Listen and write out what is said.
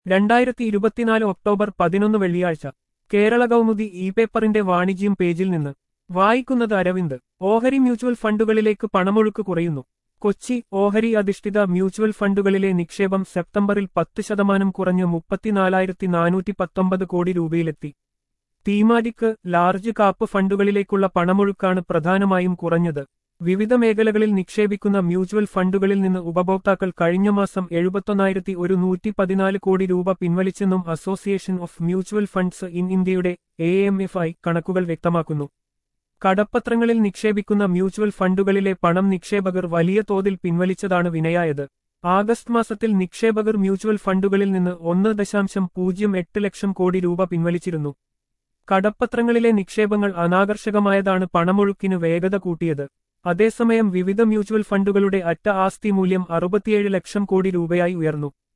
രണ്ടായിരത്തി ഇരുപത്തിനാല് ഒക്ടോബർ പതിനൊന്ന് വെള്ളിയാഴ്ച കേരള കൗമുദി ഇ പേപ്പറിന്റെ വാണിജ്യം പേജിൽ നിന്ന് വായിക്കുന്നത് അരവിന്ദ് ഓഹരി മ്യൂച്വൽ ഫണ്ടുകളിലേക്ക് പണമൊഴുക്ക് കുറയുന്നു കൊച്ചി ഓഹരി അധിഷ്ഠിത മ്യൂച്വൽ ഫണ്ടുകളിലെ നിക്ഷേപം സെപ്റ്റംബറിൽ പത്ത് ശതമാനം കുറഞ്ഞ് മുപ്പത്തിനാലായിരത്തി നാനൂറ്റി പത്തൊമ്പത് കോടി രൂപയിലെത്തി തീമാറ്റിക് ലാർജ് കാപ്പ് ഫണ്ടുകളിലേക്കുള്ള പണമൊഴുക്കാണ് പ്രധാനമായും കുറഞ്ഞത് വിവിധ മേഖലകളിൽ നിക്ഷേപിക്കുന്ന മ്യൂച്വൽ ഫണ്ടുകളിൽ നിന്ന് ഉപഭോക്താക്കൾ കഴിഞ്ഞ മാസം എഴുപത്തൊന്നായിരത്തി ഒരു നൂറ്റി പതിനാല് കോടി രൂപ പിൻവലിച്ചെന്നും association of mutual funds in ഇന്ത്യയുടെ എ എം എഫ് ഐ കണക്കുകൾ വ്യക്തമാക്കുന്നു കടപ്പത്രങ്ങളിൽ നിക്ഷേപിക്കുന്ന മ്യൂച്വൽ ഫണ്ടുകളിലെ പണം നിക്ഷേപകർ വലിയ തോതിൽ പിൻവലിച്ചതാണ് വിനയായത് ആഗസ്റ്റ് മാസത്തിൽ നിക്ഷേപകർ മ്യൂച്വൽ ഫണ്ടുകളിൽ നിന്ന് ഒന്ന് ദശാംശം പൂജ്യം എട്ട് ലക്ഷം കോടി രൂപ പിൻവലിച്ചിരുന്നു കടപ്പത്രങ്ങളിലെ നിക്ഷേപങ്ങൾ അനാകർഷകമായതാണ് പണമൊഴുക്കിന് വേഗത കൂട്ടിയത് അതേസമയം വിവിധ മ്യൂച്വൽ ഫണ്ടുകളുടെ അറ്റ ആസ്തി മൂല്യം അറുപത്തിയേഴ് ലക്ഷം കോടി രൂപയായി ഉയർന്നു